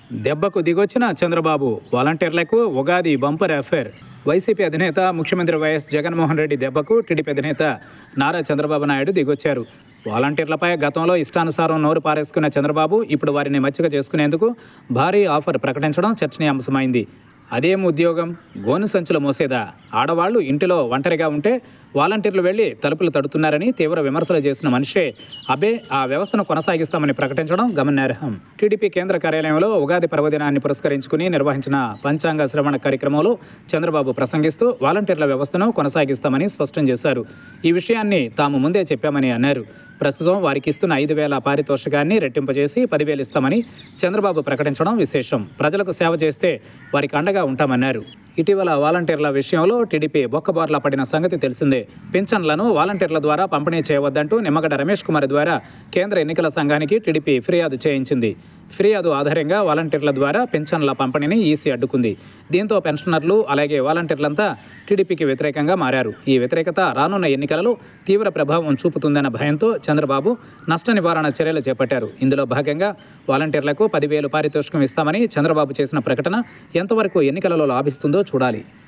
దెబ్బకు దిగొచ్చిన చంద్రబాబు వాలంటీర్లకు Ugadi bumper affair YCP అధినేత ముఖ్యమంత్రి వైఎస్ జగన్మోహన్ రెడ్డి దెబ్బకు టీడీపీ అధినేత నారా చంద్రబాబు నాయుడు దిగొచ్చారు వాలంటీర్లపై గతంలో ఇష్టానుసారం నోరు పారేసుకున్న చంద్రబాబు ఇప్పుడు వారిని మచ్చిక చేసుకునేందుకు భారీ ఆఫర్ ప్రకటించడం చర్చనీయాంశమైంది అదేం ఉద్యోగం గోను సంచులు మోసేదా ఆడవాళ్లు ఇంటిలో ఒంటరిగా ఉంటే వాలంటీర్లు వెళ్లి తలుపులు తడుతున్నారని తీవ్ర విమర్శలు చేసిన మనిషే అబే ఆ వ్యవస్థను కొనసాగిస్తామని ప్రకటించడం గమనార్హం టీడీపీ కేంద్ర కార్యాలయంలో ఉగాది పర్వదినాన్ని పురస్కరించుకుని నిర్వహించిన పంచాంగ శ్రవణ కార్యక్రమంలో చంద్రబాబు ప్రసంగిస్తూ వాలంటీర్ల వ్యవస్థను కొనసాగిస్తామని స్పష్టం చేశారు ఈ విషయాన్ని తాము ముందే చెప్పామని అన్నారు ప్రస్తుతం వారికి ఇస్తున్న ఐదు వేల పారితోషికాన్ని రెట్టింపజేసి పదివేలు ఇస్తామని చంద్రబాబు ప్రకటించడం విశేషం ప్రజలకు సేవ చేస్తే వారికి అండగా ఉంటామన్నారు ఇటీవల వాలంటీర్ల విషయంలో టీడీపీ బొక్కబార్ల పడిన సంగతి తెలిసిందే పింఛన్లను వాలంటీర్ల ద్వారా పంపిణీ చేయవద్దంటూ నిమ్మగడ్డ రమేష్ కుమార్ ద్వారా కేంద్ర ఎన్నికల సంఘానికి టీడీపీ ఫిర్యాదు చేయించింది ఫిర్యాదు ఆధారంగా వాలంటీర్ల ద్వారా పింఛన్ల పంపిణీని ఈసీ అడ్డుకుంది దీంతో పెన్షనర్లు అలాగే వాలంటీర్లంతా టీడీపీకి వ్యతిరేకంగా మారారు ఈ వ్యతిరేకత రానున్న ఎన్నికలలో తీవ్ర ప్రభావం చూపుతుందన్న భయంతో చంద్రబాబు నష్ట నివారణ చర్యలు చేపట్టారు ఇందులో భాగంగా వాలంటీర్లకు పదివేలు పారితోషికం ఇస్తామని చంద్రబాబు చేసిన ప్రకటన ఎంతవరకు ఎన్నికలలో లాభిస్తుందో చూడాలి